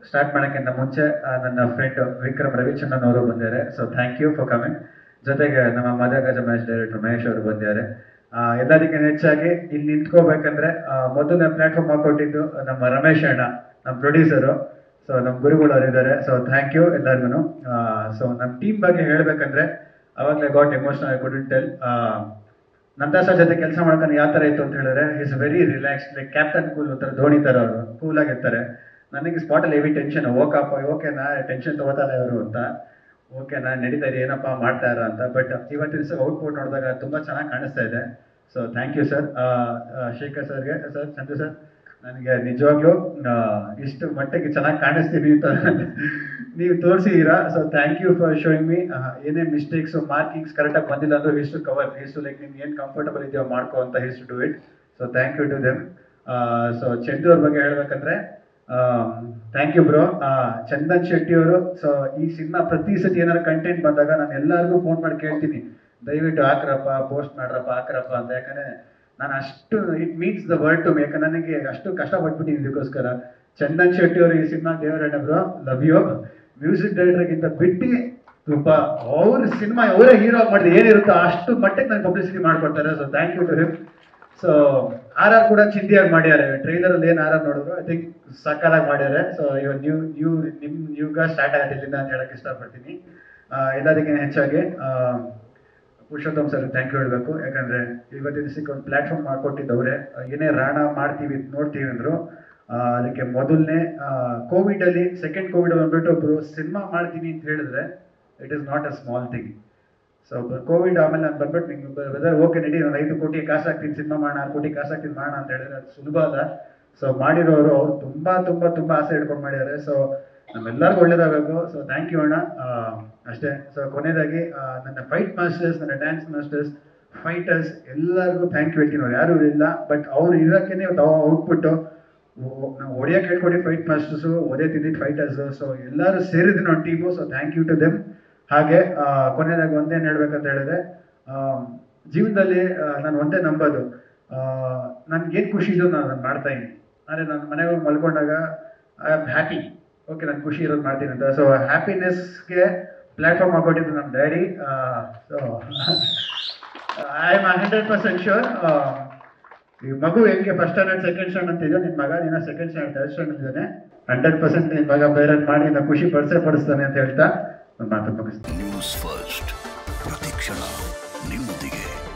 start ಮಾಡೋಕ್ಕಿಂತ ಮುಂಚೆ ಆ, ನನ್ನ ಫ್ರೆಂಡ್ ವಿಕ್ರಮ್ ರವಿಚಂದ್ರನ್ ಅವರು ಬಂದಿದ್ದಾರೆ so thank you for coming ಜೊತೆಗೆ ನಮ್ಮ ಮದಗಜ ಮ್ಯಾಚ್ ಡೈರೆಕ್ಟರ್ ಮಹೇಶ್ ಅವರು ಬಂದಿದ್ದಾರೆ ಆ, ಎಲ್ಲದಕ್ಕಿಂತ ಹೆಚ್ಚಾಗಿ ಇಲ್ಲಿ ನಿಂತ್ಕೋಬೇಕಂದ್ರೆ ಆ, ಮೊದಲನೇ ಪ್ಲಾಟ್ಫಾರ್ಮ್ ಹಾಕೊಟ್ಟಿದ್ದು ನಮ್ಮ ರಮೇಶ್ ಅಣ್ಣ ನಮ್ಮ ಪ್ರೊಡ್ಯೂಸರು ಸೊ ನಮ್ಮ ಗುರುಗಳು ಅವರಿದ್ದಾರೆ ಸೊ ಥ್ಯಾಂಕ್ ಯು ಎಲ್ಲರಿಗೂ ಸೊ ನಮ್ಮ ಟೀಮ್ ಬಗ್ಗೆ ಹೇಳ್ಬೇಕಂದ್ರೆ ಅವಾಗಲೇ got emotional I could tell ನಂತರ ಸರ್ ಜೊತೆ ಕೆಲಸ ಮಾಡ್ಕೊಂಡು ಯಾವ ಥರ ಇತ್ತು ಅಂತ ಹೇಳಿದ್ರೆ is very relax like captain cool ಒಂಥರ ಧೋನಿ ಥರ ಅವರು ಕೂಲ್ ಆಗಿರ್ತಾರೆ ನನಗೆ ಸ್ಪಾಟಲ್ಲಿ ಹೆವಿ ಟೆನ್ಷನ್ ಓಕಪ್ಪ ಓಕೆನಾ ಟೆನ್ಷನ್ ತಗೋತಾರೆ ಅವರು ಅಂತ ಓಕೆನಾ ನಡೀತಾ ಇದೆ ಏನಪ್ಪ ಮಾಡ್ತಾ ಇರೋ ಅಂತ ಬಟ್ ಇವತ್ತಿನ ದಿವಸ ಔಟ್ಪುಟ್ ನೋಡಿದಾಗ ತುಂಬ ಚೆನ್ನಾಗಿ ಕಾಣಿಸ್ತಾ ಇದೆ so thank you sir Shekhar ಸರ್ಗೆ ಸರ್ ಚಂದು ಸರ್ ನನಗೆ ನಿಜವಾಗ್ಲೂ ಆ, ಇಷ್ಟು ಮಟ್ಟಿಗೆ ಚೆನ್ನಾಗಿ ಕಾಣಿಸ್ತೀನಿ ಅಂತ ನೀವು ತೋರಿಸಿದ್ದೀರಾ so thank you for showing me ಏನೇ ಮಿಸ್ಟೇಕ್ಸ್ ಮಾರ್ಕಿಂಗ್ಸ್ ಕರೆಕ್ಟಾಗಿ ಬಂದಿಲ್ಲ ಅಂದ್ರೆ his to cover his to like ನಿಮ್ಗೆ ಏನು ಕಂಫರ್ಟಬಲ್ ಇದೆಯೋ ಮಾಡ್ಕೋ ಅಂತ his to do it so thank you to them so Chandu ಅವ್ರ ಬಗ್ಗೆ ಹೇಳ್ಬೇಕಂದ್ರೆ thank you bro Chandan Shetty ಅವರು ಸೊ ಈ ಸಿನಿಮಾ ಪ್ರತಿ ಸತಿ ಏನಾದ್ರು ಕಂಟೆಂಟ್ ಬಂದಾಗ ನಾನು ಎಲ್ಲರಿಗೂ ಫೋನ್ ಮಾಡಿ ಕೇಳ್ತೀನಿ ದಯವಿಟ್ಟು ಹಾಕ್ರಪ್ಪ ಪೋಸ್ಟ್ ಮಾಡ್ರಪ್ಪ ಹಾಕ್ರಪ್ಪ ಅಂತ ಯಾಕಂದ್ರೆ ನಾನು ಅಷ್ಟು it means the word to ಯಾಕಂದ್ರೆ ನನಗೆ ಅಷ್ಟು ಕಷ್ಟಪಟ್ಬಿಟ್ಟಿದ್ದೀನಿ ಇದಕ್ಕೋಸ್ಕರ ಚಂದನ್ ಶೆಟ್ಟಿ ಅವರು ಈ ಸಿನಿಮಾ ದೇವರಣ್ಣ ಬ್ರೋ ಲವ್ ಯು ಮ್ಯೂಸಿಕ್ ಡೈರೆಕ್ಟರ್ಗಿಂತ ಬಿಟ್ಟು ತುಂಬ ಅವ್ರ ಸಿನಿಮಾ ಅವರೇ ಹೀರೋ ಮಾಡಿದ್ರೆ ಏನಿರುತ್ತೋ ಅಷ್ಟು ಮಟ್ಟಿಗೆ ನಾನು ಪಬ್ಲಿಸಿಟಿ ಮಾಡ್ಕೊಡ್ತಾರೆ so thank you to him so R R ಕೂಡ ಚಿಂದಿಯಾಗಿ ಮಾಡ್ಯಾರೆ ಟ್ರೈಲರ್ ಅಲ್ಲಿ ಏನು ಆರ್ ಆರ್ ನೋಡಿದ್ರು ಐ ಥಿಂಕ್ ಸಕ್ಕದಾಗಿ ಮಾಡ್ಯಾರೆ ಸೊ ಇವಾಗ ನ್ಯೂ ನ್ಯೂ ನಿಮ್ ನ್ಯೂಗ ಸ್ಟಾರ್ಟ್ ಆಗುತ್ತೆ ಇಲ್ಲಿಂದ ಅಂತ ಹೇಳಕ್ ಇಷ್ಟಪಡ್ತೀನಿ ಆ, ಎಲ್ಲದಕ್ಕಿಂತ ಹೆಚ್ಚಾಗಿ ಆ, ಪುರುಷೋತ್ತಮ್ ಸರ್ ಥ್ಯಾಂಕ್ ಯು ಹೇಳಬೇಕು ಯಾಕಂದ್ರೆ ಇವತ್ತಿನ ದಿವಸಕ್ಕೆ ಒಂದು ಪ್ಲಾಟ್ಫಾರ್ಮ್ ಮಾಡ್ಕೊಟ್ಟಿದ್ದವ್ರೆ ಏನೇ ರಾಣ ಮಾಡ್ತೀವಿ ನೋಡ್ತೀವಿ ಅಂದ್ರು ಆ, ಅದಕ್ಕೆ ಮೊದಲನೇ ಕೋವಿಡ್ ಅಲ್ಲಿ ಸೆಕೆಂಡ್ ಕೋವಿಡ್ ಬಂದ್ಬಿಟ್ಟು ಒಬ್ರು ಸಿನಿಮಾ ಮಾಡ್ತೀನಿ ಅಂತ ಹೇಳಿದ್ರೆ it is not a small thing so COVID ಆಮೇಲೆ ನಾನು ಬಂದ್ಬಿಟ್ಟು ನಿಮ್ಗೆ ವೆದರ್ ಓಕೆ ನಡಿ ನಾನು ಐದು ಕೋಟಿ ಕಾಸು ಹಾಕ್ತೀನಿ ಸಿನಿಮಾ ಮಾಡೋಣ ಆರು ಕೋಟಿ ಕಾಸು ಹಾಕ್ತೀನಿ ಮಾಡೋಣ ಅಂತ ಹೇಳಿದ್ರೆ ಅದು ಸುಲಭ ಅಲ್ಲ ಸೊ ಮಾಡಿರೋರು ಅವ್ರು ತುಂಬಾ ತುಂಬಾ ತುಂಬಾ ಆಸೆ ಇಟ್ಕೊಂಡು ಮಾಡಿದ್ದಾರೆ ಸೊ ನಮ್ಮೆಲ್ಲರಿಗೂ ಒಳ್ಳೇದಾಗಬೇಕು ಸೊ ಥ್ಯಾಂಕ್ ಯು ಅಣ್ಣ ಆ, ಅಷ್ಟೇ ಸೊ ಕೊನೆಯದಾಗಿ ಆ, ನನ್ನ ಫೈಟ್ ಮಾಸ್ಟರ್ಸ್ ನನ್ನ ಡ್ಯಾನ್ಸ್ ಮಾಸ್ಟರ್ಸ್ ಫೈಟರ್ಸ್ ಎಲ್ಲರಿಗೂ ಥ್ಯಾಂಕ್ ಯು ಹೇಳ್ತೀನಿ ಅವ್ರು ಯಾರು ಇಲ್ಲ ಬಟ್ ಅವ್ರು ಇರೋಕ್ಕೇನೆ ಔಟ್ಪುಟ್ಟು ನಾವು ಹೊಡೆಯಕ್ಕೆ ಹೇಳ್ಕೊಡಿ ಫೈಟ್ ಮಾಸ್ಟರ್ಸು ಒದೆ ತಿಂದಿದ್ದು ಫೈಟರ್ಸ್ ಸೊ ಎಲ್ಲರೂ ಸೇರಿದ್ವಿ ನಾವು team so thank you to them ಹಾಗೆ ಆ, ಕೊನೆಯದಾಗಿ ಒಂದೇನು ಹೇಳ್ಬೇಕಂತ ಹೇಳಿದ್ರೆ ಆ, ಜೀವನದಲ್ಲಿ ಆ, ನಾನು ಒಂದೇ ನಂಬೋದು ನನ್ಗೇನು ಖುಷಿ ಇದೆಯೋ ನಾನು ಅದನ್ನ ಮಾಡ್ತಾ ಇದ್ದೀನಿ ಆದರೆ ನಾನು ಮನೆಗೆ ಹೋಗಿ ಮಲ್ಕೊಂಡಾಗ ಐ ಆಮ್ ಹ್ಯಾಪಿ ಓಕೆ ನಾನು ಖುಷಿ ಇರೋದು ಮಾಡ್ತೀನಿ ಅಂತ ಸೊ ಹ್ಯಾಪಿನೆಸ್ಗೆ ಪ್ಲ್ಯಾಟ್ಫಾರ್ಮ್ ಹಾಕೊಟ್ಟಿದ್ದು ನಮ್ಮ daddy so I am hundred percent sure ಈ ಮಗು ಹೆಂಗೆ ಫಸ್ಟ್ ಸ್ಟ್ಯಾಂಡರ್ಡ್ ಸೆಕೆಂಡ್ ಸ್ಟ್ಯಾಂಡ್ ಅಂತ ಇದೆಯೋ ನಿನ್ನ ಮಗ ನಿನ್ನ ಸೆಕೆಂಡ್ ಸ್ಟ್ಯಾಂಡರ್ಡ್ ಥರ್ಡ್ ಸ್ಟ್ಯಾಂಡರ್ಡ್ ಇದ್ದಾನೆ ಹಂಡ್ರೆಡ್ ಪರ್ಸೆಂಟ್ ನಿನ್ನ ಮಗ ಬೇರೆ ಮಾಡಿ ನಿನ್ನ ಖುಷಿ ಪಡಿಸೇ ಪಡಿಸ್ತಾನೆ ಅಂತ ಹೇಳ್ತಾ ನನ್ನ ಮಾತು ಮುಗಿಸ್ತೀನಿ ನ್ಯೂಸ್ ಫಸ್ಟ್ ಪ್ರತಿಕ್ಷಣ ನಿಮ್ಮೊಂದಿಗೆ